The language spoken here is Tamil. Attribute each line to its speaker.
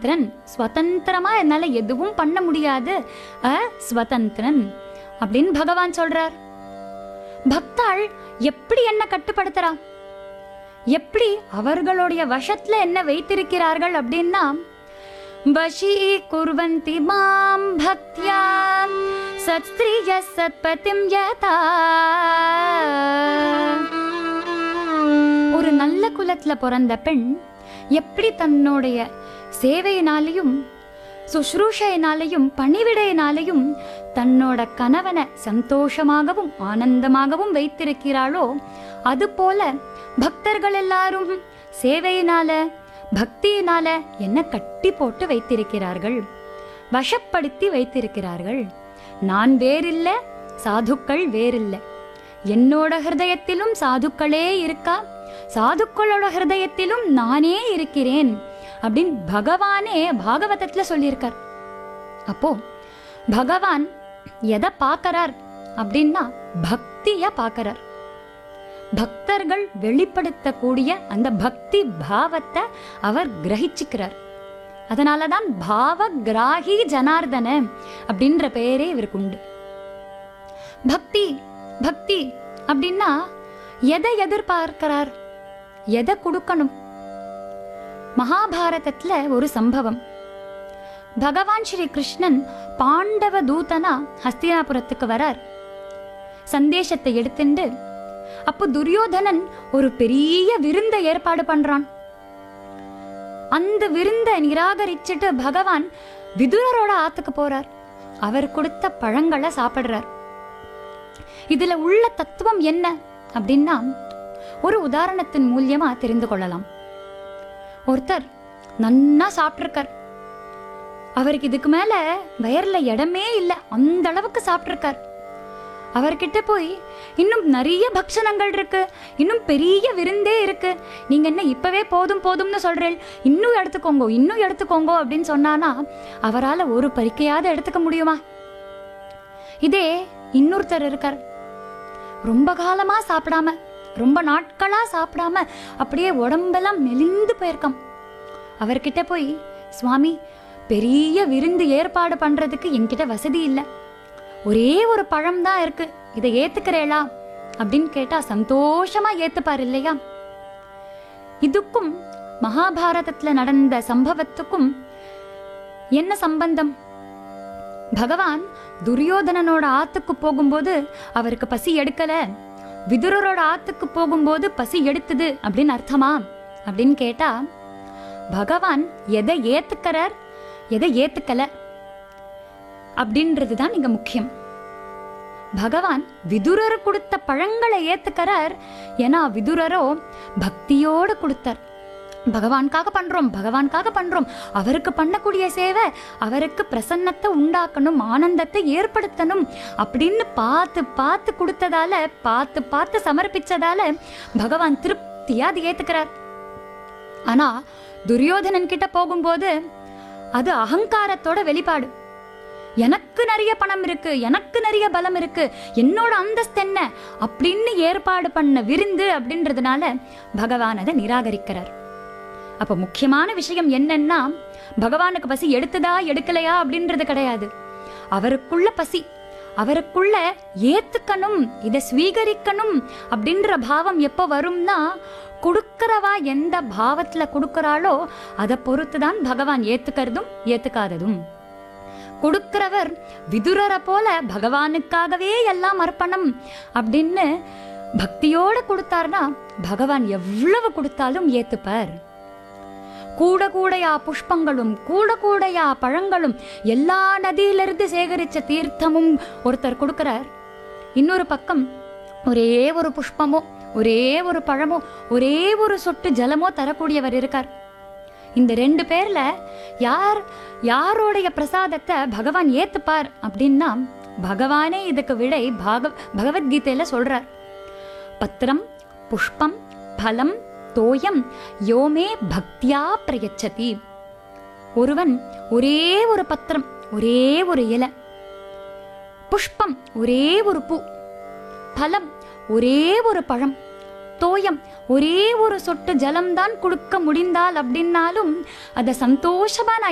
Speaker 1: ஸ்வதந்திரன் ஸ்வதந்திரமா என்னால எதுவும் பண்ண முடியாது அ ஸ்வதந்திரன் அப்படின்னு பகவான் சொல்றார் பக்தாள் எப்படி என்ன கட்டுப்படுத்துறா எப்படி அவர்களுடைய வசத்துல என்ன வைத்திருக்கிறார்கள் அப்படின்னா வஷீ குர்வந்தி மாம் பக்தியா சத்ஸ்திரிய சத்பதிம் யதா ஒரு நல்ல குலத்துல பிறந்த பெண் எப்படி தன்னுடைய சேவையினாலையும் சுஷ்ரூஷையினாலையும் பணிவிடையினாலையும் தன்னோட கணவனை சந்தோஷமாகவும் ஆனந்தமாகவும் வைத்திருக்கிறாளோ அதுபோல பக்தர்கள் எல்லாரும் சேவையினால பக்தியினால என்ன கட்டி போட்டு வைத்திருக்கிறார்கள் வசப்படுத்தி வைத்திருக்கிறார்கள் நான் வேறில்ல சாதுக்கள் வேறில்ல என்னோட ஹிருதயத்திலும் சாதுக்களே இருக்கா சாதுக்களோட ஹிருதயத்திலும் நானே இருக்கிறேன் அப்படின்னு பகவானே பாகவதத்துல சொல்லியிருக்கார் அப்போ பகவான் எதை பார்க்கறார் அப்படின்னா பக்திய பார்க்கறார் பக்தர்கள் வெளிப்படுத்தக்கூடிய அந்த பக்தி பாவத்தை அவர் கிரகிச்சுக்கிறார் அதனாலதான் பாவ கிராகி ஜனார்தன அப்படின்ற பெயரே இவருக்கு உண்டு பக்தி பக்தி அப்படின்னா எதை எதிர்பார்க்கிறார் எதை கொடுக்கணும் மகாபாரதத்துல ஒரு சம்பவம் பகவான் ஸ்ரீ கிருஷ்ணன் பாண்டவ தூதனா ஹஸ்தினாபுரத்துக்கு வரார் சந்தேஷத்தை எடுத்துண்டு அப்போ துரியோதனன் ஒரு பெரிய விருந்த ஏற்பாடு பண்றான் அந்த விருந்த நிராகரிச்சுட்டு பகவான் விதுரரோட ஆத்துக்கு போறார் அவர் கொடுத்த பழங்களை சாப்பிடுறார் இதுல உள்ள தத்துவம் என்ன அப்படின்னா ஒரு உதாரணத்தின் மூலியமா தெரிந்து கொள்ளலாம் ஒருத்தர் நன்னா சாப்பிட்டிருக்கார் அவருக்கு இதுக்கு மேல வயர்ல இடமே இல்லை அந்த அளவுக்கு சாப்பிட்டிருக்கார் அவர்கிட்ட போய் இன்னும் நிறைய பக்ஷணங்கள் இருக்கு இன்னும் பெரிய விருந்தே இருக்கு நீங்க என்ன இப்பவே போதும் போதும்னு சொல்றேன் இன்னும் எடுத்துக்கோங்க இன்னும் எடுத்துக்கோங்க அப்படின்னு சொன்னானா அவரால ஒரு பறிக்கையாவது எடுத்துக்க முடியுமா இதே இன்னொருத்தர் இருக்கார் ரொம்ப காலமா சாப்பிடாம ரொம்ப நாட்களா சாப்பிடாம அப்படியே உடம்பெல்லாம் மெலிந்து போயிருக்கான் அவர்கிட்ட போய் சுவாமி பெரிய விருந்து ஏற்பாடு பண்றதுக்கு என்கிட்ட வசதி இல்லை ஒரே ஒரு பழம் தான் இருக்கு இதை ஏத்துக்கிறேளா அப்படின்னு கேட்டா சந்தோஷமா ஏத்துப்பார் இல்லையா இதுக்கும் மகாபாரதத்துல நடந்த சம்பவத்துக்கும் என்ன சம்பந்தம் பகவான் துரியோதனனோட ஆத்துக்கு போகும்போது அவருக்கு பசி எடுக்கல விதுரரோட ஆத்துக்கு போகும்போது பசி எடுத்தது அப்படின்னு அர்த்தமா அப்படின்னு கேட்டா பகவான் எதை ஏத்துக்கிறார் எதை ஏத்துக்கல அப்படின்றது தான் இங்க முக்கியம் பகவான் விதுரர் கொடுத்த பழங்களை ஏத்துக்கிறார் ஏன்னா விதுரரோ பக்தியோடு கொடுத்தார் பகவான்காக பண்றோம் பகவான்காக பண்றோம் அவருக்கு பண்ணக்கூடிய சேவை அவருக்கு பிரசன்னத்தை உண்டாக்கணும் ஆனந்தத்தை ஏற்படுத்தணும் அப்படின்னு பார்த்து பார்த்து கொடுத்ததால பார்த்து பார்த்து சமர்ப்பிச்சதால பகவான் திருப்தியா அது ஏத்துக்கிறார் ஆனா துரியோதனன் கிட்ட போகும்போது அது அகங்காரத்தோட வெளிப்பாடு எனக்கு நிறைய பணம் இருக்கு எனக்கு நிறைய பலம் இருக்கு என்னோட அந்தஸ்து என்ன அப்படின்னு ஏற்பாடு பண்ண விருந்து அப்படின்றதுனால பகவான் அதை நிராகரிக்கிறார் அப்ப முக்கியமான விஷயம் என்னன்னா பகவானுக்கு பசி எடுத்ததா எடுக்கலையா அப்படின்றது கிடையாது அவருக்குள்ள பசி அவருக்குள்ள ஏத்துக்கணும் இதை ஸ்வீகரிக்கணும் அப்படின்ற பாவம் எப்போ வரும்னா கொடுக்கறவா எந்த பாவத்துல கொடுக்கறாளோ அதை பொறுத்து தான் பகவான் ஏத்துக்கிறதும் ஏத்துக்காததும் கொடுக்கிறவர் விதுரரை போல பகவானுக்காகவே எல்லாம் அர்ப்பணம் அப்படின்னு பக்தியோட கொடுத்தாருன்னா பகவான் எவ்வளவு கொடுத்தாலும் ஏத்துப்பார் கூட கூடையா புஷ்பங்களும் கூட கூடையா பழங்களும் எல்லா நதியிலிருந்து சேகரிச்ச தீர்த்தமும் ஒருத்தர் கொடுக்கிறார் இன்னொரு பக்கம் ஒரே ஒரு புஷ்பமோ ஒரே ஒரு பழமோ ஒரே ஒரு சொட்டு ஜலமோ தரக்கூடியவர் இருக்கார் இந்த ரெண்டு பேர்ல யார் யாரோடைய பிரசாதத்தை பகவான் ஏத்துப்பார் அப்படின்னா பகவானே இதுக்கு விடை பாக பகவத்கீதையில சொல்றார் பத்திரம் புஷ்பம் பலம் தோயம் யோமே பக்தியா பிரயச்சதி ஒருவன் ஒரே ஒரு பத்திரம் ஒரே ஒரு இலை புஷ்பம் ஒரே ஒரு பூ பலம் ஒரே ஒரு பழம் தோயம் ஒரே ஒரு சொட்டு ஜலம்தான் கொடுக்க முடிந்தால் அப்படின்னாலும் அதை சந்தோஷமா நான்